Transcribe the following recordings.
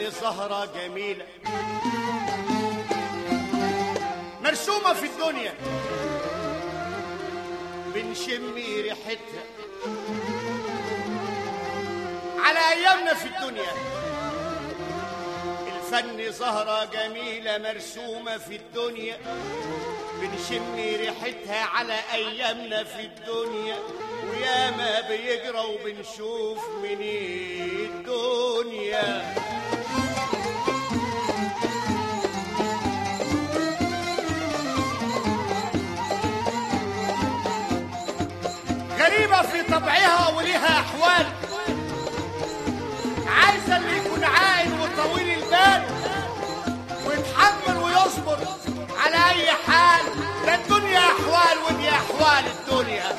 الفن زهرة جميلة مرسومة في الدنيا بنشم ريحتها على أيامنا في الدنيا الفن زهرة جميلة مرسومة في الدنيا بنشم ريحتها على أيامنا في الدنيا وياما بيجرى وبنشوف من الدنيا غريبة في طبعها وليها أحوال عايزة اللي يكون عاقل وطويل البال ويتحمل ويصبر على أي حال ده الدنيا أحوال ودي أحوال الدنيا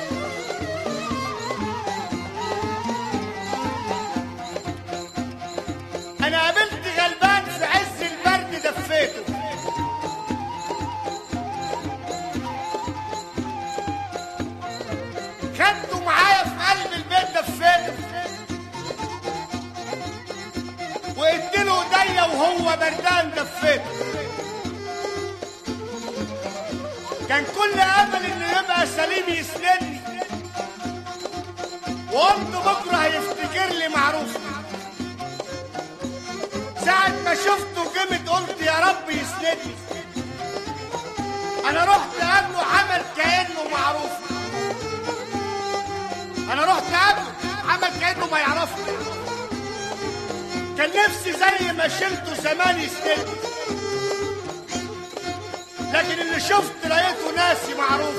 أنا قابلت غلبان في عز البرد دفيته خدته معايا في قلب البيت دفيته وقلت له ايديا وهو بردان دفيته كان كل امل انه يبقى سليم يسندني وقلت بكره هيفتكر لي معروف ساعة ما شفته جمد قلت يا رب يسندني انا رحت قبله عمل كانه معروف انا رحت قبله عمل كانه ما يعرفني كان نفسي زي ما شلته زمان يسندني لكن اللي شفت لقيته ناسي معروف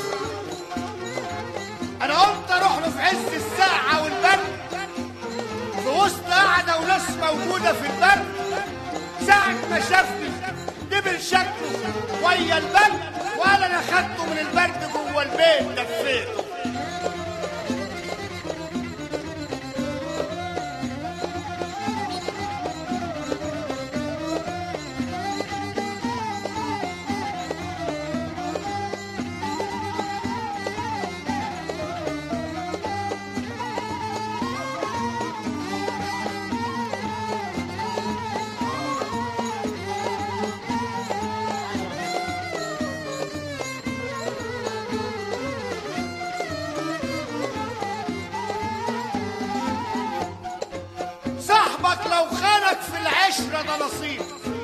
انا قلت اروح له في عز الساعة والبرد في وسط قاعدة وناس موجودة في البرد ساعة ما شافني دبل شكله ويا البرد ولا انا خدته من البرد جوه البيت دفيته صاحبك لو خانك في العشرة ده نصيب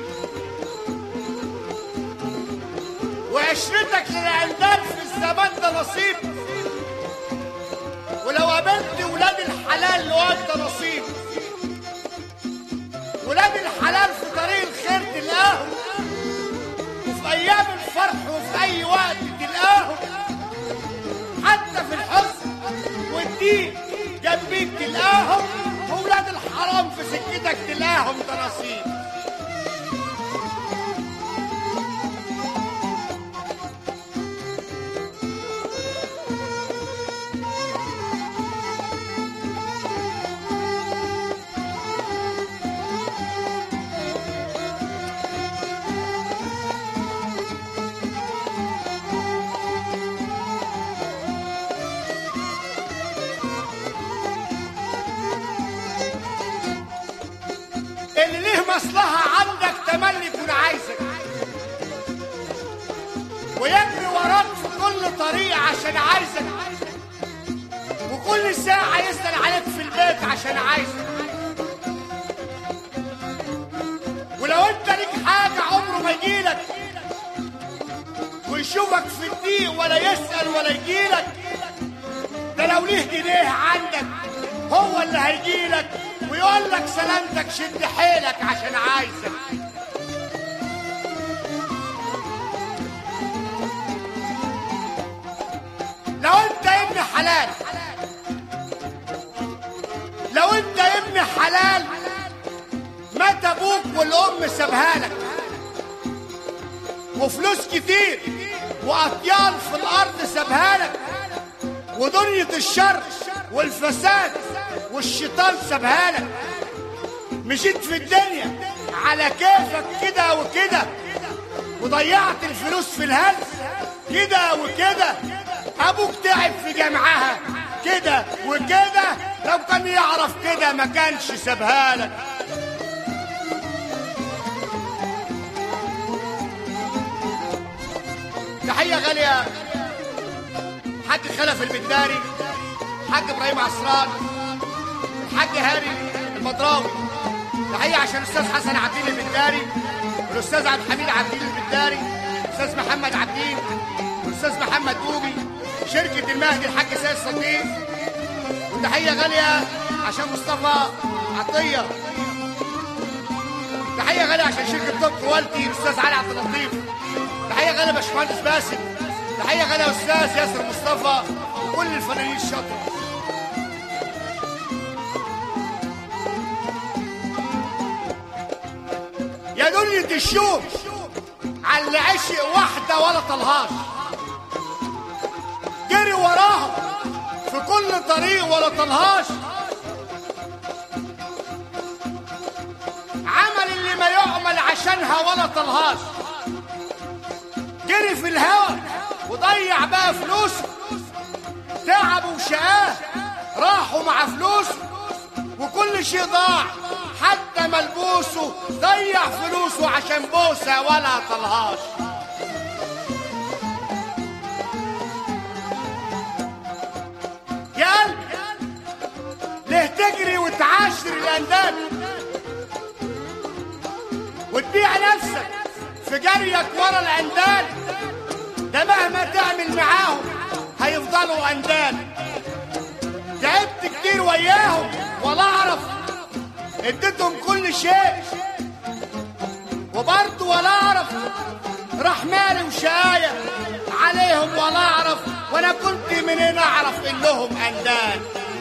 وعشرتك للعندان في الزمان ده نصيب ولو قابلت ولاد الحلال لواد ده نصيب ولاد الحلال في طريق الخير تلقاهم وفي ايام الفرح وفي اي وقت تلقاهم حتى في الحزن والضيق جنبيك تلقاهم وولاد الحرام في سكتك تلاقيهم ده نصيب اللي ليه مصلحة عندك تملي يكون عايزك ويجري وراك في كل طريق عشان عايزك وكل ساعة يسأل عليك في البيت عشان عايزك ولو انت ليك حاجة عمره ما يجيلك ويشوفك في الضيق ولا يسأل ولا يجيلك ده لو ليه جنيه عندك هو اللي هيجيلك ويقول لك سلامتك شد حيلك عشان عايزك لو انت ابن حلال لو انت ابن حلال مات ابوك والام سابها لك وفلوس كتير واطيال في الارض سابها لك ودنيا الشر والفساد والشيطان سابها لك مشيت في الدنيا على كيفك كده وكده وضيعت الفلوس في الهلس كده وكده ابوك تعب في جمعها كده وكده لو كان يعرف كده ما كانش سابها لك تحية غالية حاج خلف البداري حاج ابراهيم عصران الحاج هاني المضراوي تحية عشان الاستاذ حسن عبدين البداري والاستاذ عبد الحميد عبدين البداري الاستاذ محمد عبدين والاستاذ محمد بوبي شركة المهدي الحاج سيد صديق وتحية غالية عشان مصطفى عطية تحية غالية عشان شركة توب كواليتي الأستاذ علي عبد اللطيف تحية غالية باشمهندس باسم تحية غالية أستاذ ياسر مصطفى وكل الفنانين الشاطرة يا دنيا الشوق على اللي عشق واحدة ولا طلهاش جري وراها في كل طريق ولا طلهاش عمل اللي ما يعمل عشانها ولا طلهاش جري في الهوى وضيع بقى فلوسه تعب وشقاه راحوا مع فلوسه وكل شيء ضاع حتى ملبوسه ضيع فلوسه عشان بوسه ولا طلهاش يا قلبي ليه تجري وتعاشر الانداد وتبيع نفسك في جريك ورا الانداد ده مهما تعمل معاهم هيفضلوا انداد تعبت كتير وياهم ولا اعرف اديتهم كل شيء وبرضه ولا اعرف راح مالي وشقاية عليهم ولا اعرف وانا كنت منين اعرف انهم انداد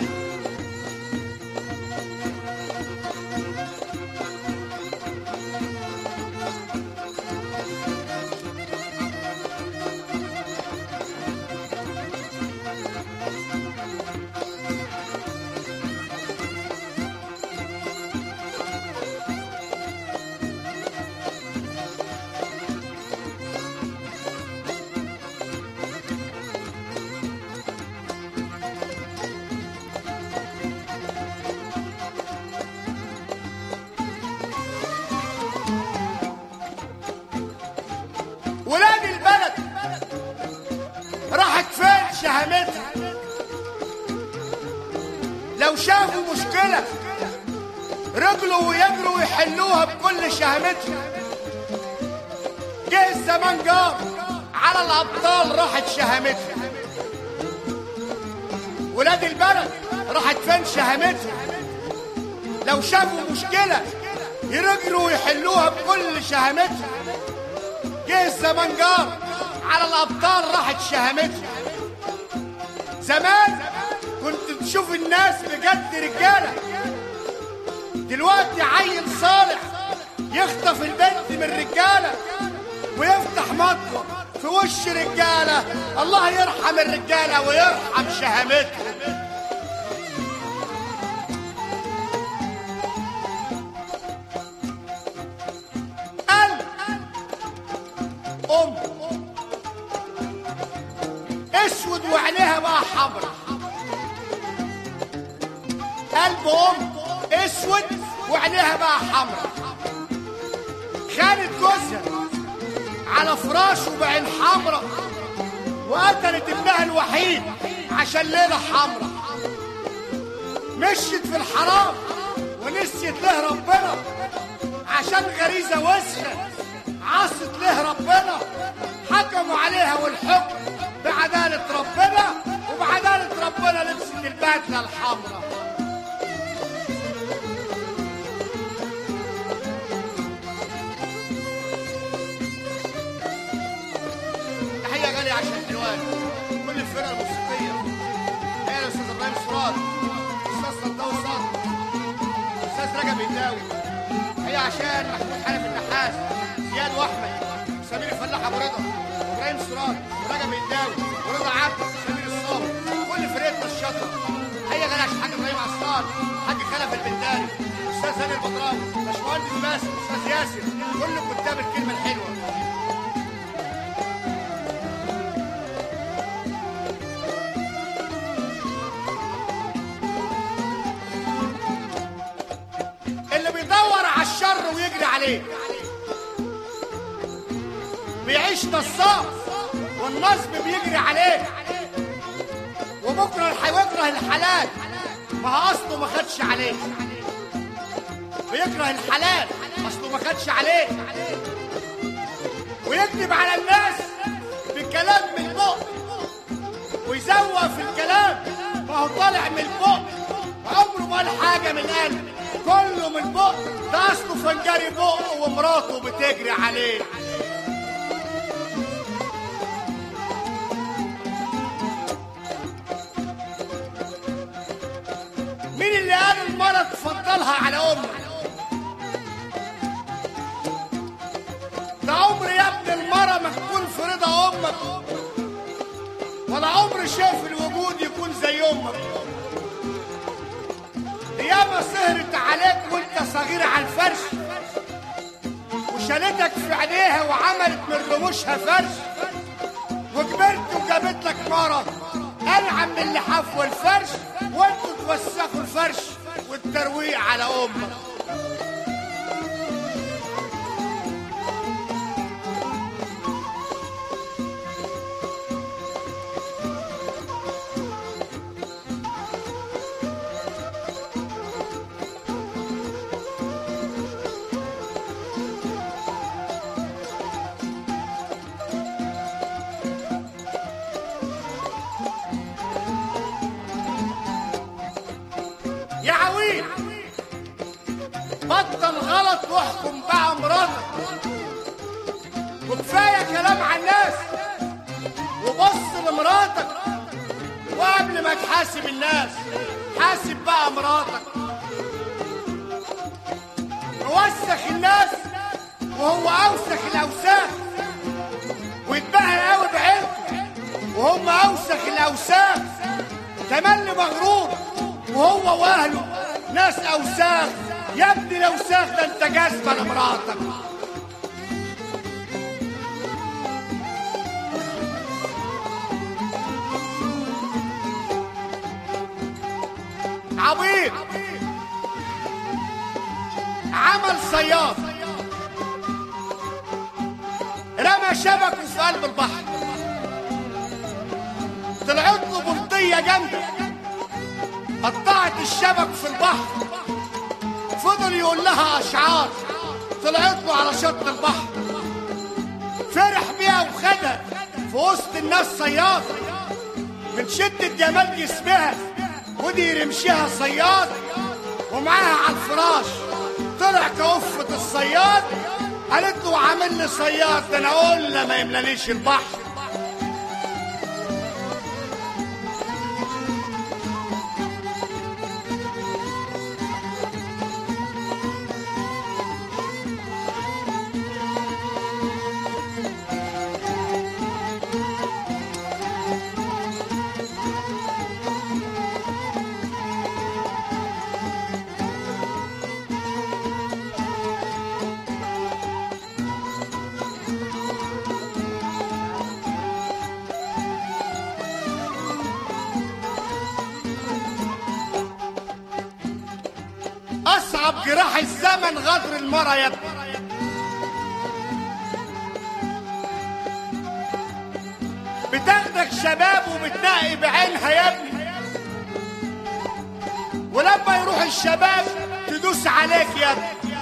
ولاد البلد راحت فين شهامتها لو شافوا مشكلة رجلوا ويجروا ويحلوها بكل شهامتها جه الزمان جار على الأبطال راحت شهامتها ولاد البلد راحت فين شهامتها لو شافوا مشكلة يرجلوا ويحلوها بكل شهامتها جه الزمان جار على الابطال راحت شهامتها زمان كنت تشوف الناس بجد رجاله دلوقتي عيل صالح يخطف البنت من رجاله ويفتح مطوه في وش رجاله الله يرحم الرجاله ويرحم شهامتهم قلب ام اسود وعينيها بقى حمرا قلب ام اسود وعينيها بقى حمرا خانت جوزها على فراشه بعين حمرا وقتلت ابنها الوحيد عشان ليله حمرا مشيت في الحرام ونسيت له ربنا عشان غريزه وسخه عصت له ربنا حكموا عليها والحكم بعدالة ربنا وبعدالة ربنا لبست البدلة الحمراء تحية غالية عشان حلوان كل الفرق الموسيقية هي الأستاذ إبراهيم صراط أستاذ صداوي صادق أستاذ رجب الداوي هي عشان محمود حنفي النحاس زياد واحمد سمير الفلاح ابو رضا ابراهيم سراج ورجب الداوي ورضا عبد سمير الصابر كل فرقتنا الشاطره هي غالي عشان حاج ابراهيم عصار حاج خلف البنداري استاذ هاني البطراوي باشمهندس باسم استاذ ياسر كل كتاب الكلمه الحلوه اللي بيدور على الشر ويجري عليه بيعيش نصاب والنصب بيجري عليه وبكره اللي هيكره الحلال ما هو اصله ما خدش عليه بيكره الحلال اصله ما خدش عليه ويكذب على الناس بكلام من البق ويزوق في الكلام ما هو طالع من البق عمره ما قال حاجه من القلب كله من البق ده اصله فنجري بق ومراته بتجري عليه مين اللي قال المرة تفضلها على امك ده عمر يا ابن المرة ما تكون في رضا امك ولا عمر شاف الوجود يكون زي امك ياما سهرت عليك وانت صغير على الفرش وشالتك في عينيها وعملت من رموشها فرش وكبرت وجابت لك مرة انعم من اللحاف والفرش وانتوا توسخوا الفرش والترويق على امك يا عويل بطل غلط واحكم بقى مراتك وكفايه كلام على الناس وبص لمراتك وقبل ما تحاسب الناس حاسب بقى مراتك موسخ الناس وهو اوسخ الاوساخ ويتباهى قوي بعيلته وهم اوسخ الاوساخ تملي مغرور وهو واهله ناس اوساخ يا ابني الاوساخ ده انت جاذبه لمراتك عبيط عمل صياد رمى شبكه في قلب البحر طلعت له بلطيه جامده قطعت الشبك في البحر فضل يقول لها اشعار طلعت له على شط البحر فرح بيها وخدها في وسط الناس صياد من شدة جمال جسمها ودي رمشها صياد ومعاها على الفراش طلع كوفة الصياد قالت له عامل لي صياد ده انا قلنا ما يملانيش البحر اصعب جراح الزمن غدر المرة يا ابني بتاخدك شباب وبتنقي بعينها يا ابني ولما يروح الشباب تدوس عليك يا ابني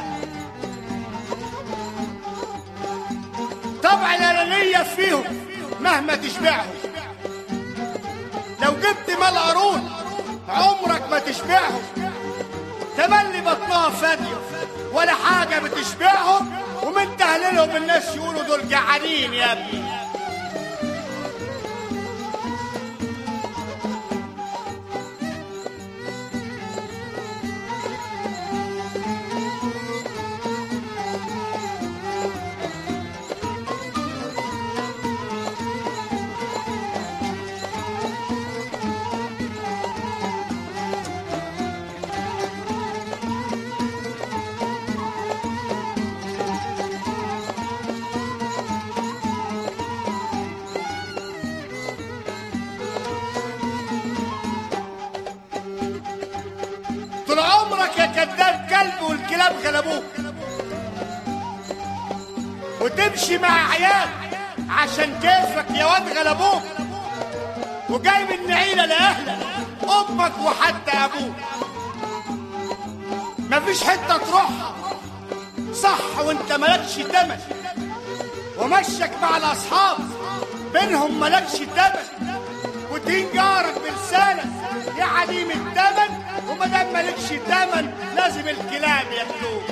طبعا الانانية فيهم مهما تشبعهم لو جبت مال قارون عمرك ما تشبعهم تملي بطنها فاضية ولا حاجة بتشبعهم ومن تهليلهم الناس يقولوا دول جعانين يا ابني طول عمرك يا كذاب كلب والكلاب غلبوك وتمشي مع عيال عشان كيفك يا واد غلبوك وجاي من نعيلة لأهلك أمك وحتى أبوك مفيش حتة تروحها صح وانت مالكش تمن ومشك مع الأصحاب بينهم مالكش تمن ودين جارك بلسانك يا عديم التمن ومادام مالكش تمن لازم الكلاب ياكلوك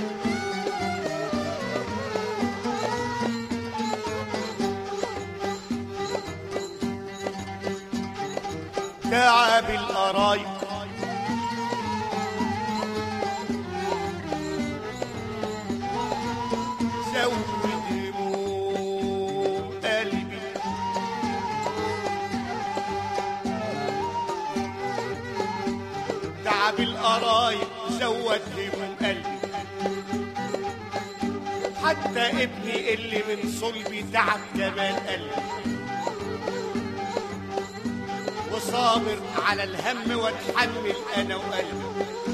تعب القرايب زود هموم قلبي تعب القرايب زود هموم قلبي حتى ابني اللي من صلبي تعب كمان قلبي وصابر على الهم واتحمل انا وقلبي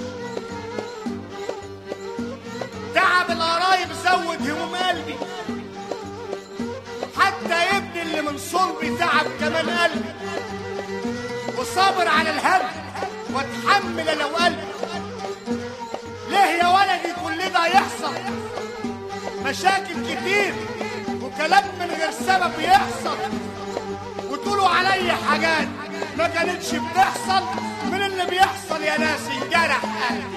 تعب القرايب زود هموم قلبي حتى ابني اللي من صلبي تعب كمان قلبي وصابر على الهم واتحمل انا وقلبي ليه يا ولدي كل ده يحصل مشاكل كتير وكلام من غير سبب يحصل وتقولوا عليا حاجات ما كانتش بتحصل من اللي بيحصل يا ناس انجرح قلبي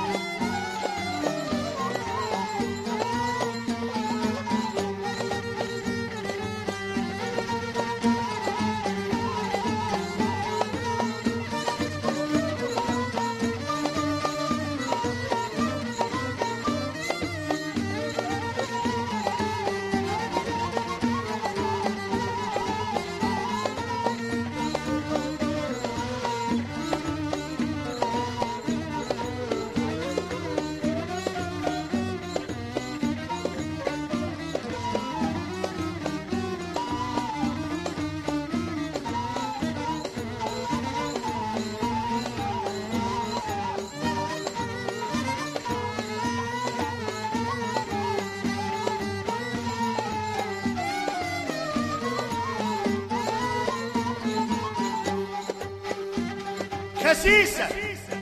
خسيسة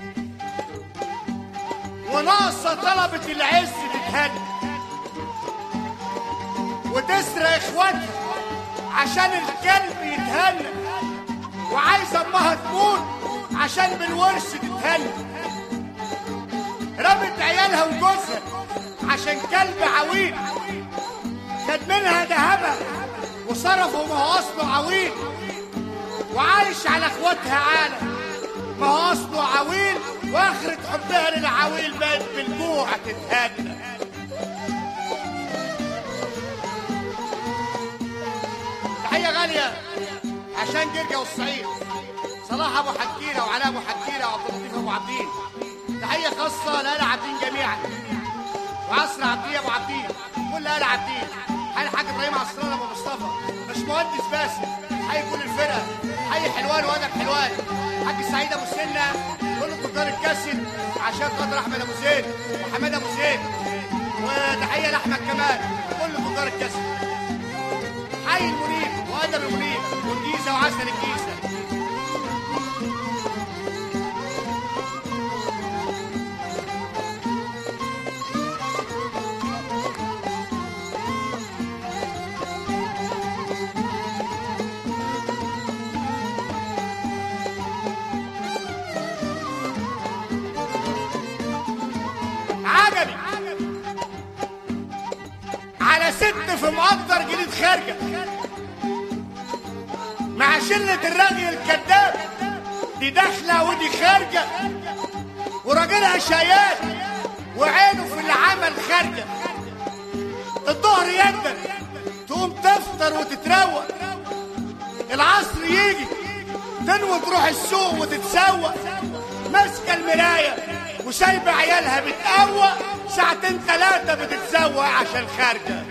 وناقصة طلبة العز تتهنى وتسرق اخواتها عشان الكلب يتهنى وعايزة امها تموت عشان بالورث تتهنى رمت عيالها وجوزها عشان كلب عويل خد منها ذهبها وصرفوا ما هو اصله عويل وعايش على اخواتها عالم ما هو اصله عويل واخرة حبها للعويل بقت بالجوع تتهنى تحية غالية عشان جرجا والصعيد صلاح ابو حكيرة وعلاء ابو حكيرة وعبد اللطيف ابو عبدين تحية خاصة لآل عابدين جميعا وعصر عبدين ابو عبدين كل آل عابدين حي الحاج ابراهيم عصران ابو مصطفى باشمهندس باسم حي كل الفرقة حي حلوان وادب حلوان حاج سعيد ابو سنة كل تجار الكاسل عشان خاطر احمد ابو زيد وحماد ابو زيد وتحية لاحمد كمال كل تجار الكاسل حي المنيب وادب المنيب والجيزة وعسل الجيزة عجبي على ست في مقدر جديد خارجة مع شلة الرغي الكذاب دي داخلة ودي خارجة وراجلها شيال وعينه في العمل خارجة الظهر يندم تقوم تفطر وتتروق العصر يجي تنوي تروح السوق وتتسوق ماسكة المراية وسايبة عيالها بتقوى ساعتين ثلاثة بتتسوق عشان خارجة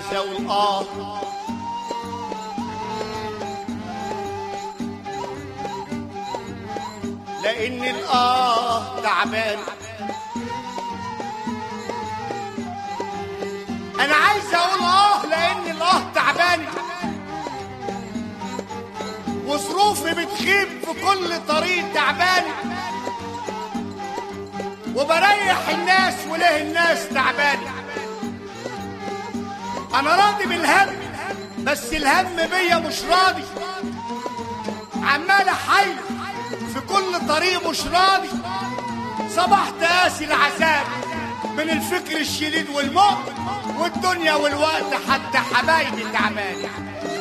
عايز اقول اه لان الاه تعبان انا عايز اقول اه لان الاه تعبان وظروفي بتخيب في كل طريق تعبان وبريح الناس وليه الناس تعبانه انا راضي بالهم بس الهم بيا مش راضي عمال احيل في كل طريق مش راضي صبحت قاسي العذاب من الفكر الشديد والموت والدنيا والوقت حتى حبايبي تعبانه